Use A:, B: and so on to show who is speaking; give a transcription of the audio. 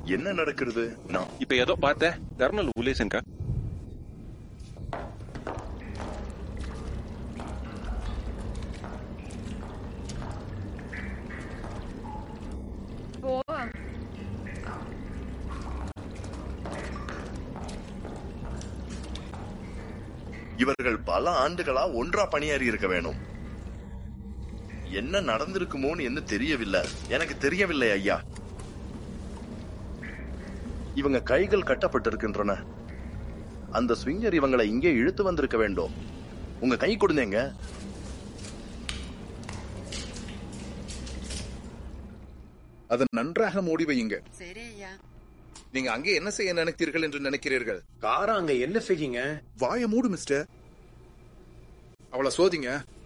A: என்ன நடக்கிறது நான்
B: இப்ப ஏதோ பார்த்தேன் கர்னல் உலேசன்கா
C: ஓ
A: இவர்கள் பல ஆண்டுகளா ஒன்றா பணியாறி இருக்க வேணும் என்ன நடந்திருக்குமோன்னு என்ன தெரியவில்லை எனக்கு தெரியவில்லை ஐயா இவங்க கைகள் கட்டப்பட்டிருக்கின்றன அந்த ஸ்விங்கர் இவங்களை இங்கே இழுத்து வந்திருக்க வேண்டும் உங்க கை கொடுந்தேங்க
D: அதை நன்றாக மூடி வையுங்க
E: சரி ஐயா
D: நீங்க அங்கே என்ன செய்ய நினைத்தீர்கள் என்று நினைக்கிறீர்கள்
F: காரா அங்க என்ன செய்யுங்க
D: வாய மூடு மிஸ்டர் அவளை சோதிங்க